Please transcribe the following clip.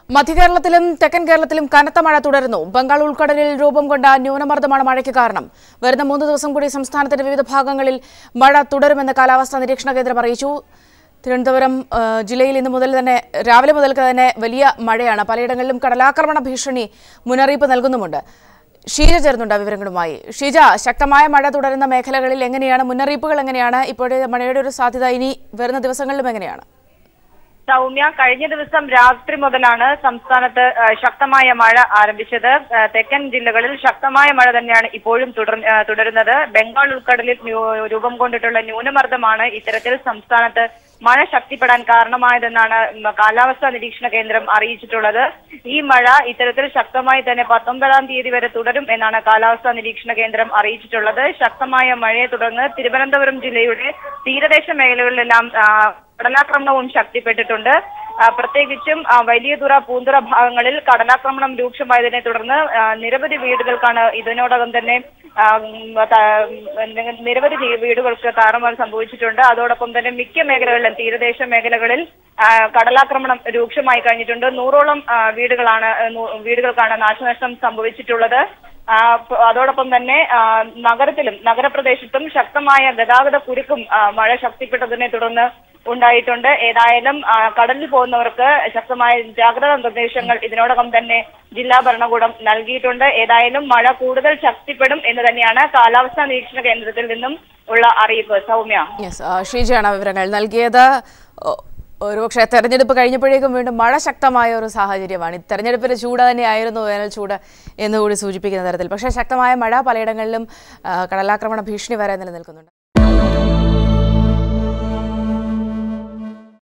മധ്യകേരളത്തിലും തെക്കൻ കേരളത്തിലും കനത്ത മഴ തുടരുന്നു ബംഗാൾ ഉൾക്കടലിൽ രൂപം കൊണ്ട ന്യൂനമർദ്ദമാണ് മഴയ്ക്ക് കാരണം വരുന്ന മൂന്ന് ദിവസം കൂടി സംസ്ഥാനത്തിന്റെ വിവിധ ഭാഗങ്ങളിൽ മഴ തുടരുമെന്ന് കാലാവസ്ഥാ നിരീക്ഷണ കേന്ദ്രം അറിയിച്ചു തിരുവനന്തപുരം ആ, ജില്ലയിൽ ഇന്ന് മുതൽ തന്നെ രാവിലെ മുതൽക്ക് തന്നെ വലിയ മഴയാണ് പലയിടങ്ങളിലും കടലാക്രമണ ഭീഷണി മുന്നറിയിപ്പ് നൽകുന്നുമുണ്ട് ഷീജ ചേർന്നുണ്ട് വിവരങ്ങളുമായി ഷീജ ശക്തമായ മഴ തുടരുന്ന മേഖലകളിൽ എങ്ങനെയാണ് മുന്നറിയിപ്പുകൾ എങ്ങനെയാണ് ഇപ്പോഴത്തെ മഴയുടെ ഒരു സാധ്യത ഇനി വരുന്ന ദിവസങ്ങളിലും എങ്ങനെയാണ് സൗമ്യ കഴിഞ്ഞ ദിവസം രാത്രി മുതലാണ് സംസ്ഥാനത്ത് ആ, ശക്തമായ മഴ ആരംഭിച്ചത് ആ, തെക്കൻ ജില്ലകളിൽ ശക്തമായ മഴ തന്നെയാണ് ഇപ്പോഴും തുടർ- ആ, തുടരുന്നത് ബംഗാൾ ഉൾക്കടലിൽ ന്യൂ- രൂപം കൊണ്ടിട്ടുള്ള ന്യൂനമർദ്ദമാണ് ഇത്തരത്തിൽ സംസ്ഥാനത്ത് മഴ ശക്തിപ്പെടാൻ കാരണമായതെന്നാണ് ഉം, കാലാവസ്ഥാ നിരീക്ഷണ കേന്ദ്രം അറിയിച്ചിട്ടുള്ളത് ഈ മഴ ഇത്തരത്തിൽ ശക്തമായി തന്നെ പത്തൊമ്പതാം തീയതി വരെ തുടരും എന്നാണ് കാലാവസ്ഥാ നിരീക്ഷണ കേന്ദ്രം അറിയിച്ചിട്ടുള്ളത് ശക്തമായ മഴയെ തുടർന്ന് തിരുവനന്തപുരം ജില്ലയുടെ തീരദേശ മേഖലകളിലെല്ലാം ആ, കടലാക്രമണവും ശക്തിപ്പെട്ടിട്ടുണ്ട് ആ, പ്രത്യേകിച്ചും ആ, വലിയതുറ പൂന്തുറ ഭാഗങ്ങളിൽ കടലാക്രമണം രൂക്ഷമായതിനെ തുടർന്ന് ആ, നിരവധി വീടുകൾക്കാണ് ഇതിനോടകം തന്നെ ആ, ഉം, ത- ഉം, നിരവധി വീ- വീടുകൾക്ക് താറുമാറ് സംഭവിച്ചിട്ടുണ്ട് അതോടൊപ്പം തന്നെ മിക്ക മേഖലകളിലും തീരദേശ മേഖലകളിൽ ആ, കടലാക്രമണം രൂക്ഷമായി കഴിഞ്ഞിട്ടുണ്ട് നൂറോളം ആ, വീടുകളാണ് ആ, നൂ- വീടുകൾക്കാണ് നാശനഷ്ടം സംഭവിച്ചിട്ടുള്ളത് ആ, പ- അതോടൊപ്പം തന്നെ ആ, നഗരത്തിലും നഗരപ്രദേശത്തും ശക്തമായ ഗതാഗത കുരുക്കും ആ, മഴ ശക്തിപ്പെട്ടതിനെ തുടർന്ന് ഉണ്ടായിട്ടുണ്ട് ഏതായാലും ആ, കടലിൽ പോകുന്നവർക്ക് ശക്തമായ ജാഗ്രതാ നിർദ്ദേശങ്ങൾ ഇതിനോടകം തന്നെ ജില്ലാ ഭരണകൂടം നൽകിയിട്ടുണ്ട് ഏതായാലും മഴ കൂടുതൽ ശക്തിപ്പെടും എന്ന് തന്നെയാണ് കാലാവസ്ഥാ നിരീക്ഷണ കേന്ദ്രത്തിൽ നിന്നും ഉള്ള അറിയിപ്പ് സൗമ്യ യെസ് ഷീജയാണ് വിവരങ്ങൾ നൽകിയത് ഒ- ഒരുപക്ഷെ തെരഞ്ഞെടുപ്പ് കഴിഞ്ഞപ്പോഴേക്കും വീണ്ടും മഴ ശക്തമായ ഒരു സാഹചര്യമാണ് ഈ തെരഞ്ഞെടുപ്പിന്റെ ചൂട് തന്നെയായിരുന്നു വേനൽ ചൂട് എന്നുകൂടി സൂചിപ്പിക്കുന്ന തരത്തിൽ പക്ഷേ ശക്തമായ മഴ പലയിടങ്ങളിലും ആ, കടലാക്രമണ ഭീഷണി വരെ നിലനിൽക്കുന്നുണ്ട്